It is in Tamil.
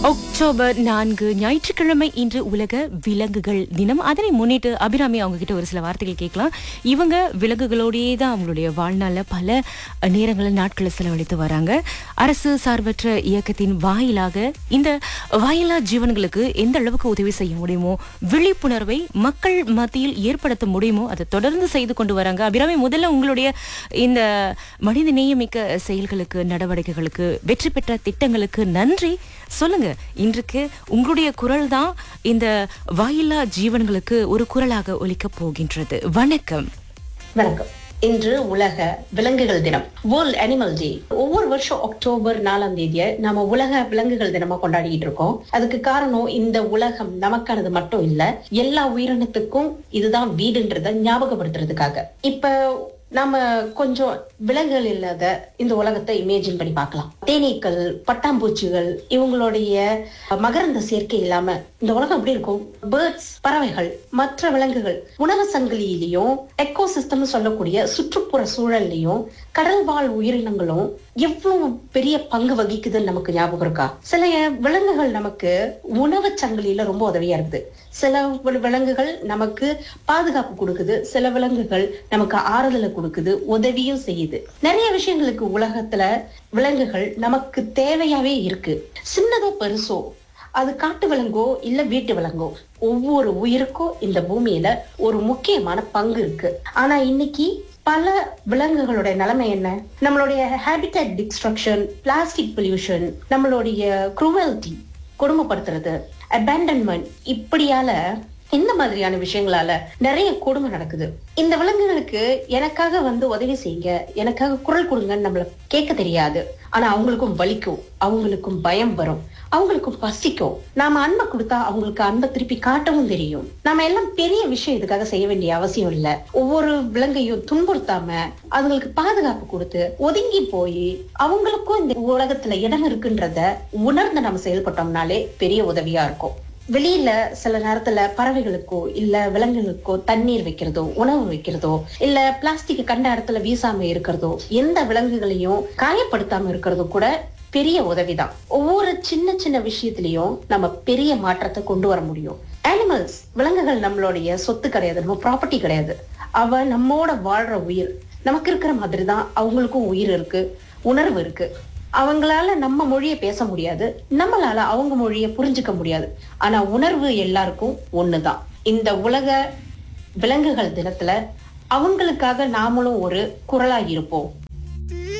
அக்டோபர் நான்கு ஞாயிற்றுக்கிழமை இன்று உலக விலங்குகள் தினம் அதனை முன்னிட்டு அபிராமி அவங்க கிட்ட ஒரு சில வார்த்தைகள் கேட்கலாம் இவங்க விலங்குகளோடையே தான் அவங்களுடைய வாழ்நாளில் பல நேரங்களில் நாட்களை செலவழித்து வராங்க அரசு சார்பற்ற இயக்கத்தின் வாயிலாக இந்த வாயிலா ஜீவன்களுக்கு எந்த அளவுக்கு உதவி செய்ய முடியுமோ விழிப்புணர்வை மக்கள் மத்தியில் ஏற்படுத்த முடியுமோ அதை தொடர்ந்து செய்து கொண்டு வராங்க அபிராமி முதல்ல உங்களுடைய இந்த மனித நேயமிக்க செயல்களுக்கு நடவடிக்கைகளுக்கு வெற்றி பெற்ற திட்டங்களுக்கு நன்றி சொல்லுங்க இன்றைக்கு உங்களுடைய குரல் தான் இந்த வாயில்லா ஜீவன்களுக்கு ஒரு குரலாக ஒலிக்க போகின்றது வணக்கம் வணக்கம் இன்று உலக விலங்குகள் தினம் வேர்ல்ட் அனிமல் டே ஒவ்வொரு வருஷம் அக்டோபர் நாலாம் தேதியை நாம உலக விலங்குகள் தினமா கொண்டாடிட்டு இருக்கோம் அதுக்கு காரணம் இந்த உலகம் நமக்கானது மட்டும் இல்ல எல்லா உயிரினத்துக்கும் இதுதான் வீடுன்றத ஞாபகப்படுத்துறதுக்காக இப்ப நாம கொஞ்சம் விலங்குகள் இல்லாத இந்த உலகத்தை இமேஜின் பண்ணி பார்க்கலாம் தேனீக்கள் பட்டாம்பூச்சிகள் இவங்களுடைய மகரந்த சேர்க்கை இல்லாம இந்த உலகம் எப்படி இருக்கும் பேர்ட்ஸ் பறவைகள் மற்ற விலங்குகள் உணவு சங்கிலியிலையும் எக்கோசிஸ்டம் சொல்லக்கூடிய சுற்றுப்புற சூழல்லையும் கடல் வாழ் உயிரினங்களும் எவ்வளவு பெரிய பங்கு வகிக்குதுன்னு நமக்கு ஞாபகம் இருக்கா சில விலங்குகள் நமக்கு உணவு சங்கிலியில ரொம்ப உதவியா இருக்குது சில வி- விலங்குகள் நமக்கு பாதுகாப்பு கொடுக்குது சில விலங்குகள் நமக்கு ஆறுதலை கொடுக்குது உதவியும் செய்யுது நிறைய விஷயங்களுக்கு உலகத்துல விலங்குகள் நமக்கு தேவையாவே இருக்கு சின்னதோ பெருசோ அது காட்டு விலங்கோ இல்ல வீட்டு விலங்கோ ஒவ்வொரு உயிருக்கும் இந்த பூமியில ஒரு முக்கியமான பங்கு இருக்கு ஆனா இன்னைக்கு பல விலங்குகளுடைய நிலைமை என்ன நம்மளுடைய ஹேபிட்டட் டிஸ்ட்ரக்ஷன் பிளாஸ்டிக் பொல்யூஷன் நம்மளுடைய குரூவல்டி கொடுமைப்படுத்துறது அபேண்டன்மெண்ட் இப்படியால இந்த மாதிரியான விஷயங்களால நிறைய கொடுமை நடக்குது இந்த விலங்குகளுக்கு எனக்காக வந்து உதவி செய்யுங்க எனக்காக குரல் கொடுங்கன்னு நம்மள கேட்க தெரியாது ஆனா அவங்களுக்கும் வலிக்கும் அவங்களுக்கும் பயம் வரும் அவங்களுக்கும் பசிக்கும் நாம அன்பை கொடுத்தா அவங்களுக்கு அன்பை திருப்பி காட்டவும் தெரியும் நாம எல்லாம் பெரிய விஷயம் இதுக்காக செய்ய வேண்டிய அவசியம் இல்ல ஒவ்வொரு விலங்கையும் துன்புறுத்தாம அதுங்களுக்கு பாதுகாப்பு கொடுத்து ஒதுங்கி போய் அவங்களுக்கும் இந்த உலகத்துல இடம் இருக்குன்றத உணர்ந்து நம்ம செயல்பட்டோம்னாலே பெரிய உதவியா இருக்கும் வெளியில சில நேரத்துல பறவைகளுக்கோ இல்ல விலங்குகளுக்கோ தண்ணீர் வைக்கிறதோ உணவு வைக்கிறதோ இல்ல பிளாஸ்டிக் கண்ட இடத்துல வீசாம இருக்கிறதோ எந்த விலங்குகளையும் காயப்படுத்தாம இருக்கிறதோ கூட பெரிய உதவிதான் ஒவ்வொரு சின்ன சின்ன விஷயத்திலையும் நம்ம பெரிய மாற்றத்தை கொண்டு வர முடியும் அனிமல்ஸ் விலங்குகள் நம்மளுடைய சொத்து கிடையாது நம்ம ப்ராப்பர்ட்டி கிடையாது அவ நம்மோட வாழ்ற உயிர் நமக்கு இருக்கிற மாதிரி தான் அவங்களுக்கும் உயிர் இருக்கு உணர்வு இருக்கு அவங்களால நம்ம மொழியை பேச முடியாது நம்மளால அவங்க மொழியை புரிஞ்சுக்க முடியாது ஆனா உணர்வு எல்லாருக்கும் ஒண்ணுதான் இந்த உலக விலங்குகள் தினத்துல அவங்களுக்காக நாமளும் ஒரு குரலா இருப்போம்